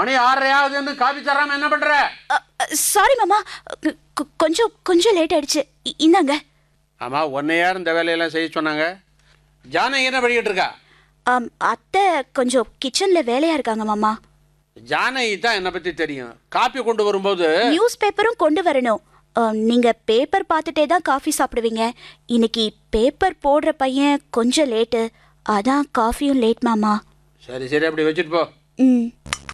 மணி ஆறரையாகுதுன்னு coffee தராம என்ன பண்ற சாரி மாமா கொ- கொ- கொஞ்சம் கொஞ்சம் லேட் ஆயிடுச்சு இ- இந்தாங்க ஆமா உன்னை யார் இந்த வேலையெல்லாம் செய்ய சொன்னாங்க ஜானகி என்ன படிக்கிட்டு இருக்கா ஆம், அத்தை கொஞ்சம் கிச்சன்ல வேலையா இருக்காங்க மாமா ஜானகி தான் என்னை பத்தி தெரியும் காப்பி கொண்டு வரும்போது நியூஸ் பேப்பரும் கொண்டு வரணும் ஆம், நீங்க பேப்பர் பார்த்துட்டே தான் காஃபி சாப்பிடுவீங்க இன்னைக்கு பேப்பர் போடுற பையன் கொஞ்சம் லேட்டு அதான் காஃபியும் லேட் மாமா சரி சரி அப்படி வச்சுட்டு போ ம்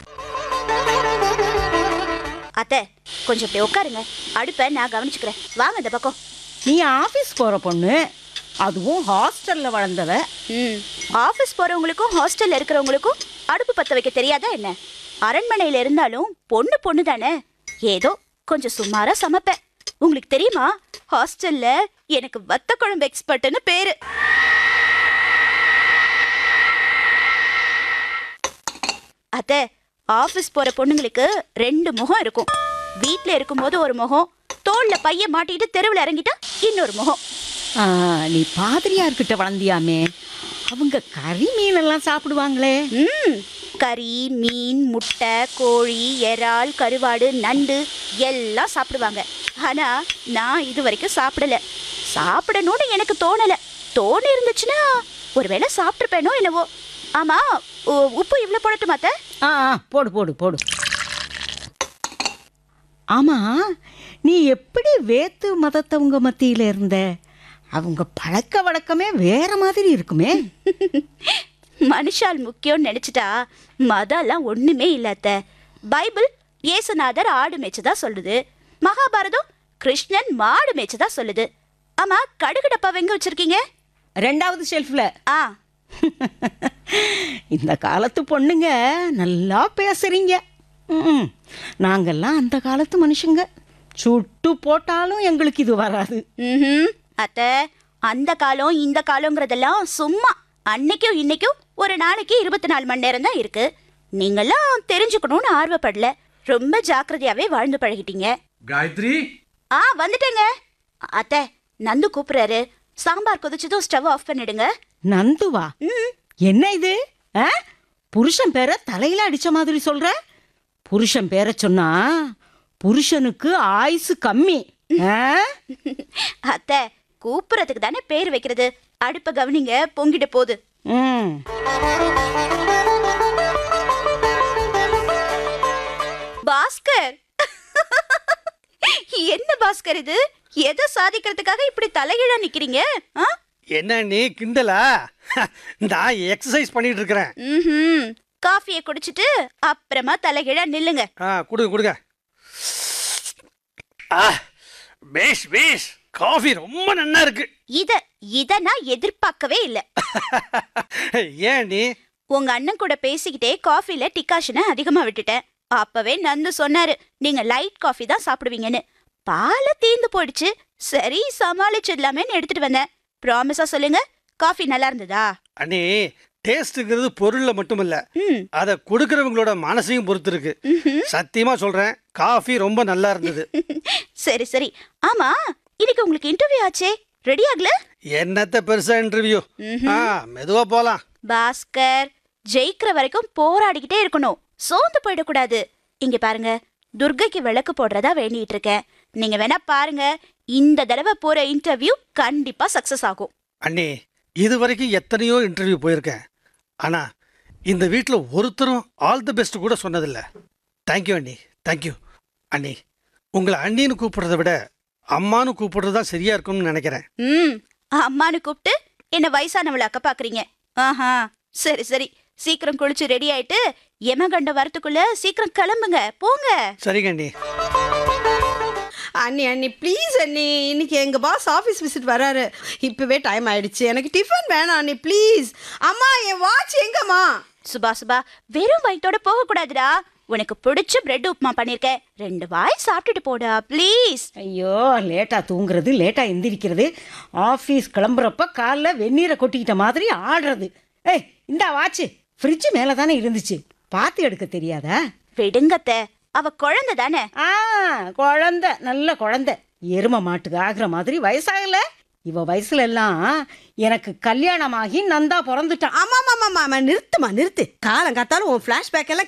அத்தை கொஞ்சம் இப்படி உட்காருங்க அடுப்பை நான் கவனிச்சுக்கிறேன் வாங்க இந்த பக்கம் நீ ஆஃபீஸ் போகிற பொண்ணு அதுவும் ஹாஸ்டலில் வளர்ந்தவ ம் ஆஃபீஸ் போகிறவங்களுக்கும் ஹாஸ்டலில் இருக்கிறவங்களுக்கும் அடுப்பு பற்ற வைக்க தெரியாதா என்ன அரண்மனையில் இருந்தாலும் பொண்ணு பொண்ணு தானே ஏதோ கொஞ்சம் சுமாரா சமைப்பேன் உங்களுக்கு தெரியுமா ஹாஸ்டல்ல எனக்கு வத்த குழம்பு எக்ஸ்பர்ட்னு பேரு அத்தை ஆஃபீஸ் போற பொண்ணுங்களுக்கு ரெண்டு முகம் இருக்கும் வீட்ல இருக்கும்போது ஒரு முகம் தோல்ல பைய மாட்டிட்டு தெருவில் இறங்கிட்டா இன்னொரு முகம் ஆ, நீ பாதிரியார்கிட்ட வளர்ந்தியாமே அவங்க கறி மீனெல்லாம் சாப்பிடுவாங்களே ம் கறி மீன் முட்டை கோழி இறால் கருவாடு நண்டு எல்லாம் சாப்பிடுவாங்க ஆனா நான் இது வரைக்கும் சாப்பிடல சாப்பிடணும்னு எனக்கு தோணல தோணி இருந்துச்சுன்னா ஒருவேளை சாப்பிட்டுருப்பேனோ என்னவோ ஆமா உ- உப்பு இவ்வளோ போடட்டுமா அத்தை? ஆ ஆ, போடு போடு போடு ஆமா நீ எப்படி வேத்து மதத்தவங்க மத்தியில இருந்த அவங்க பழக்க வழக்கமே வேற மாதிரி இருக்குமே மனுஷால் முக்கியம்னு நினைச்சிட்டா மதம்லாம் ஒண்ணுமே இல்ல அத்தை பைபிள் இயேசுநாதர் ஆடு மேய்ச்சதா சொல்லுது மகாபாரதம் கிருஷ்ணன் மாடு மேய்ச்சதா சொல்லுது ஆமா கடுகு டப்பா எங்க வச்சிருக்கீங்க ரெண்டாவது ஷெல்ஃப்ல ஆ இந்த காலத்து பொண்ணுங்க நல்லா பேசுறீங்க ம், நாங்கெல்லாம் அந்த காலத்து மனுஷங்க சுட்டு போட்டாலும் எங்களுக்கு இது வராது ம்ஹும். அத்தை அந்த காலம் இந்த காலங்கிறதெல்லாம் சும்மா அன்னைக்கும் இன்னைக்கும் ஒரு நாளைக்கு இருபத்தி நாலு மணி நேரம் தான் இருக்கு நீங்கெல்லாம் தெரிஞ்சுக்கணும்னு ஆர்வப்படல ரொம்ப ஜாக்கிரதையாவே வாழ்ந்து பழகிட்டீங்க காயத்ரி ஆ வந்துட்டேங்க அத்தை நந்து கூப்பிடுறாரு சாம்பார் கொதிச்சதும் ஸ்டவ் ஆஃப் பண்ணிடுங்க நந்துவா என்ன இது ஆ? புருஷன் பேரை தலையில அடிச்ச மாதிரி சொல்ற புருஷன் பேரை சொன்னா புருஷனுக்கு ஆயுசு கம்மி ஆ? அத்தை கூப்பிடுறதுக்கு தானே பேர் வைக்கிறது அடுப்ப கவனிங்க பொங்கிட போகுது ம் பாஸ்கர் என்ன பாஸ்கர் இது எதை சாதிக்கிறதுக்காக இப்படி தலைகீழா நிக்கிறீங்க ஆ என்ன நீ கிண்டலா நான் எக்ஸசைஸ் பண்ணிட்டு இருக்கிறேன் ம்ஹும். காஃபியை குடிச்சிட்டு அப்புறமா தலைகீழா நில்லுங்க ஆ கொடுங்க கொடுங்க ஆ பேஷ் பேஷ் காஃபி ரொம்ப நன்னா இருக்கு இத இத நான் எதிர்பார்க்கவே இல்ல ஏன் நீ உங்க அண்ணன் கூட பேசிக்கிட்டே காஃபில டிகாஷனை அதிகமா விட்டுட்டேன் அப்பவே நந்து சொன்னாரு நீங்க லைட் காஃபி தான் சாப்பிடுவீங்கன்னு பாலை தீந்து போயிடுச்சு சரி சமாளிச்சிடலாமேன்னு எடுத்துட்டு வந்தேன் ப்ராமிஸா சொல்லுங்க காஃபி நல்லா இருந்ததா அண்ணி டேஸ்ட்டுங்கிறது பொருளில் மட்டும் இல்ல ம் அதை கொடுக்கறவங்களோட மனசையும் பொறுத்து இருக்கு சத்தியமா சொல்றேன் காஃபி ரொம்ப நல்லா இருந்தது சரி சரி ஆமா இன்னைக்கு உங்களுக்கு இன்டர்வியூ ஆச்சே ரெடி ஆகல என்னத்த பெருசா இன்டர்வியூ ஆ மெதுவா போலாம் பாஸ்கர் ஜெயிக்கிற வரைக்கும் போராடிக்கிட்டே இருக்கணும் சோர்ந்து போயிடக்கூடாது இங்க பாருங்க துர்கைக்கு விளக்கு போடுறதா வேண்டிட்டு இருக்கேன் நீங்க வேணா பாருங்க இந்த தடவை போற இன்டர்வியூ கண்டிப்பா சக்சஸ் ஆகும் அண்ணி இது வரைக்கும் எத்தனையோ இன்டர்வியூ போயிருக்கேன் ஆனா இந்த வீட்டில் ஒருத்தரும் ஆல் தி பெஸ்ட் கூட சொன்னதில்ல தேங்க்யூ அண்ணி தேங்க்யூ அண்ணி உங்களை அண்ணின்னு கூப்பிடுறத விட அம்மான்னு கூப்பிடுறது தான் சரியா இருக்கும்னு நினைக்கிறேன் ம் அம்மானு கூப்பிட்டு என்ன வயசானவளை அக்க பாக்குறீங்க ஆஹா சரி சரி சீக்கிரம் குளிச்சு ரெடி ஆயிட்டு எமகண்ட வரத்துக்குள்ள சீக்கிரம் கிளம்புங்க போங்க சரிங்க அண்ணி அண்ணி அண்ணி ப்ளீஸ் அண்ணி இன்னைக்கு எங்க பாஸ் ஆஃபீஸ் விசிட் வராரு இப்பவே டைம் ஆயிடுச்சு எனக்கு டிஃபன் வேணாம் அண்ணி ப்ளீஸ் அம்மா என் வாட்ச் எங்கம்மா சுபா சுபா வெறும் வயித்தோட போக கூடாதுடா உனக்கு பிடிச்ச பிரெட் உப்புமா பண்ணிருக்கேன் ரெண்டு வாய் சாப்பிட்டுட்டு போடா ப்ளீஸ் ஐயோ லேட்டாக தூங்குறது லேட்டாக எந்திரிக்கிறது ஆஃபீஸ் கிளம்புறப்ப காலைல வெந்நீரை கொட்டிக்கிட்ட மாதிரி ஆடுறது ஏய் இந்தா வாட்சு ஃப்ரிட்ஜ் மேலே தானே இருந்துச்சு பார்த்து எடுக்க தெரியாதா விடுங்கத்த அவ குழந்தை தானே ஆ குழந்தை நல்ல குழந்தை எரும மாட்டுக்கு ஆகுற மாதிரி வயசாகல இவ வயசுல எல்லாம் எனக்கு கல்யாணமாகி நந்தா பிறந்துட்டான் ஆமா ஆமா ஆமா ஆமா நிறுத்துமா நிறுத்து காலம் காத்தாலும் உன் ஃப்ளாஷ்பேக் எல்லாம்